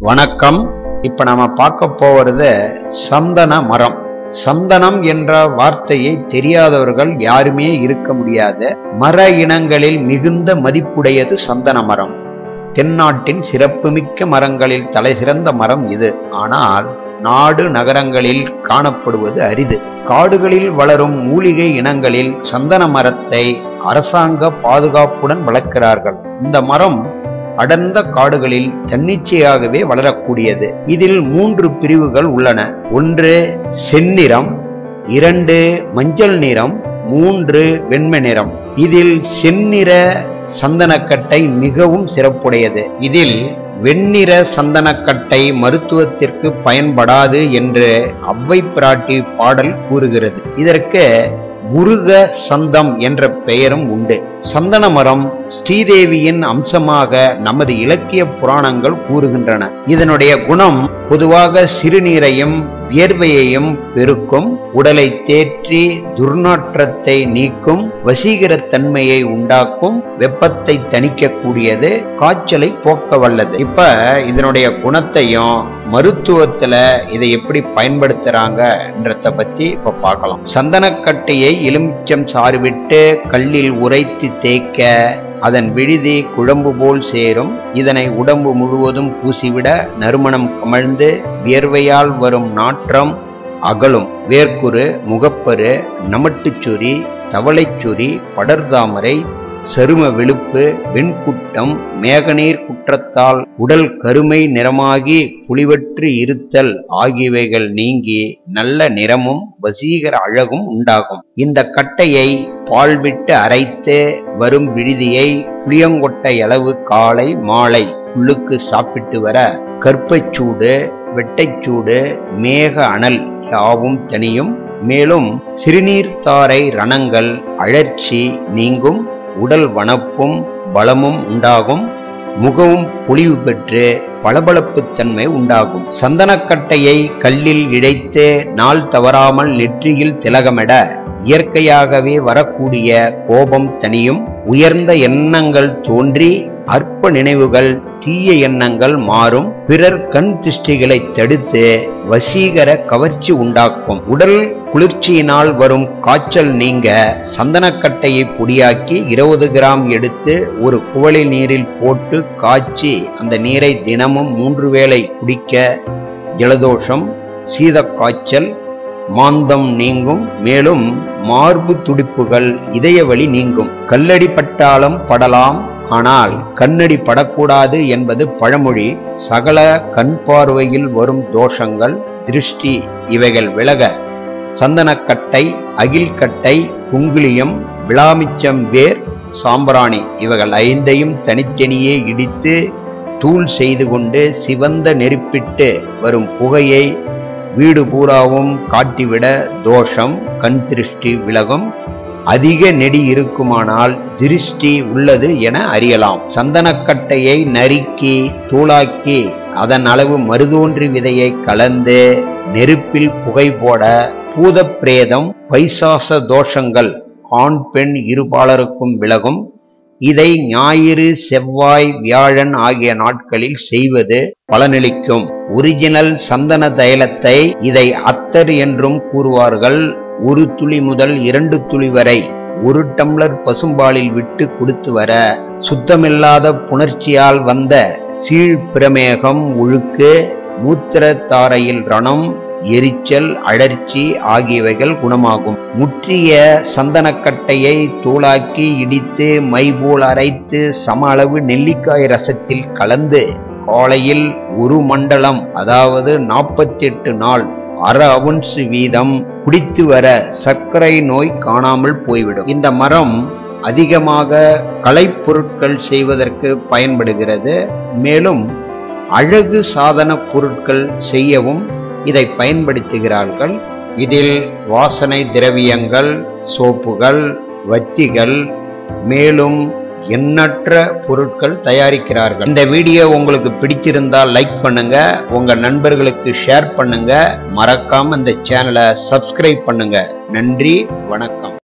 வணக்கம் இப்ப நாம பார்க்க போவது சந்தன மரம் சந்தனம் என்ற வார்த்தையை தெரியாதவர்கள் யாருமே இருக்க முடியாது மர இனங்களில் மிகுந்த மதிப்புடையது சந்தன மரம் தென்னாட்டின் சிறப்புமிக்க மரங்களில் தலைசிறந்த மரம் இது ஆனால் நாடு நகரங்களில் காணப்படுவது அரிது காடுகளில் வளரும் மூலிகை இனங்களில் சந்தன மரத்தை அரசாங்க பாதுகாப்புடன் வளர்க்கிறார்கள் இந்த மரம் அடர்ந்த காடுகளில் தன்னிச்சையாகவே வளரக்கூடியது இதில் மூன்று பிரிவுகள் உள்ளன ஒன்று செந்நிறம் இரண்டு மஞ்சள் நிறம் மூன்று வெண்மை நிறம் இதில் செந்நிற சந்தனக்கட்டை மிகவும் சிறப்புடையது இதில் வெண்ணிற சந்தனக்கட்டை மருத்துவத்திற்கு பயன்படாது என்று அவ்வை பிராட்டி பாடல் கூறுகிறது இதற்கு முருக சந்தம் என்ற பெயரும் உண்டு சந்தன மரம் ஸ்ரீதேவியின் அம்சமாக நமது இலக்கிய புராணங்கள் கூறுகின்றன இதனுடைய குணம் பொதுவாக சிறுநீரையும் வியர்வையையும் பெருக்கும் உடலை தேற்றி துர்நாற்றத்தை நீக்கும் வசீகரத்தன்மையை உண்டாக்கும் வெப்பத்தை தணிக்கக்கூடியது காய்ச்சலை போக்க வல்லது இப்ப இதனுடைய குணத்தையும் மருத்துவத்துல இதை எப்படி பயன்படுத்துறாங்கன்றத பத்தி இப்ப பார்க்கலாம் சந்தனக்கட்டையை எலுமிச்சம் சாறு விட்டு கல்லில் உரைத்து தேய்க்க அதன் விழுதி குழம்பு போல் சேரும் இதனை உடம்பு முழுவதும் பூசிவிட நறுமணம் கமழ்ந்து வியர்வையால் வரும் நாற்றம் அகலும் வேர்க்குரு முகப்பரு நமட்டுச்சுரி தவளைச்சுரி படர்தாமரை சரும வெளுப்பு வெண்குட்டம் மேகநீர் குற்றத்தால் உடல் கருமை நிறமாகி புலிவற்று இருத்தல் ஆகியவைகள் நீங்கி நல்ல நிறமும் வசீகர அழகும் உண்டாகும் இந்த கட்டையை பால் விட்டு அரைத்து வரும் விடுதியை புளியங்கொட்டை அளவு காலை மாலை உள்ளுக்கு சாப்பிட்டு வர கற்பச்சூடு வெட்டைச்சூடு மேக அனல் யாவும் தனியும் மேலும் சிறுநீர்த்தாரை ரணங்கள் அழற்சி நீங்கும் உடல் வனப்பும் பலமும் உண்டாகும் முகமும் பொலிவு பெற்று பளபளப்புத்தன்மை உண்டாகும் சந்தனக்கட்டையை கல்லில் இழைத்து நாள் தவறாமல் நெற்றியில் திலகமிட இயற்கையாகவே வரக்கூடிய கோபம் தனியும் உயர்ந்த எண்ணங்கள் தோன்றி அற்ப நினைவுகள் தீய எண்ணங்கள் மாறும் பிறர் கண் திருஷ்டிகளை தடுத்து வசீகர கவர்ச்சி உண்டாக்கும் உடல் குளிர்ச்சியினால் வரும் காய்ச்சல் நீங்க சந்தனக்கட்டையை பொடியாக்கி இருபது கிராம் எடுத்து ஒரு குவளை நீரில் போட்டு காய்ச்சி அந்த நீரை தினமும் மூன்று வேளை குடிக்க ஜலதோஷம் சீதக்காய்ச்சல் மாந்தம் நீங்கும் மேலும் மார்பு துடிப்புகள் இதய வலி நீங்கும் கல்லடி பட்டாலும் படலாம் ஆனால் கண்ணடி படக்கூடாது என்பது பழமொழி சகல கண் பார்வையில் வரும் தோஷங்கள் திருஷ்டி இவைகள் விலக சந்தனக்கட்டை அகில்கட்டை குங்குளியம் விளாமிச்சம் வேர் சாம்பிராணி இவைகள் ஐந்தையும் தனித்தனியே இடித்து தூள் செய்து கொண்டு சிவந்த நெருப்பிட்டு வரும் புகையை வீடு பூராவும் காட்டிவிட தோஷம் கண் திருஷ்டி விலகும் அதிக நெடி இருக்குமானால் திருஷ்டி உள்ளது என அறியலாம் சந்தனக்கட்டையை நறுக்கி தூளாக்கி அதன் அளவு மருதோன்றி விதையை கலந்து நெருப்பில் புகை போட பூத பிரேதம் பைசாச தோஷங்கள் ஆண் பெண் இருபாலருக்கும் விலகும் இதை ஞாயிறு செவ்வாய் வியாழன் ஆகிய நாட்களில் செய்வது பலனளிக்கும் ஒரிஜினல் சந்தன தைலத்தை இதை அத்தர் என்றும் கூறுவார்கள் ஒரு துளி முதல் இரண்டு துளி வரை ஒரு டம்ளர் பசும்பாலில் விட்டு கொடுத்து வர சுத்தமில்லாத புணர்ச்சியால் வந்த சீழ் பிரமேகம் ஒழுக்கு மூத்திர தாரையில் ரணம் எரிச்சல் அழற்சி ஆகியவைகள் குணமாகும் முற்றிய சந்தனக்கட்டையை தூளாக்கி இடித்து மைபோல் அரைத்து சம அளவு நெல்லிக்காய் ரசத்தில் கலந்து காலையில் ஒரு மண்டலம் அதாவது நாற்பத்தி எட்டு நாள் அரை அவுன்ஸ் வீதம் குடித்து வர சர்க்கரை நோய் காணாமல் போய்விடும் இந்த மரம் அதிகமாக கலைப்பொருட்கள் செய்வதற்கு பயன்படுகிறது மேலும் அழகு சாதன பொருட்கள் செய்யவும் இதை பயன்படுத்துகிறார்கள் இதில் வாசனை திரவியங்கள் சோப்புகள் வத்திகள் மேலும் எண்ணற்ற பொருட்கள் தயாரிக்கிறார்கள் இந்த வீடியோ உங்களுக்கு பிடிச்சிருந்தால் லைக் பண்ணுங்க உங்க நண்பர்களுக்கு ஷேர் பண்ணுங்க மறக்காம இந்த சேனலை சப்ஸ்கிரைப் பண்ணுங்க நன்றி வணக்கம்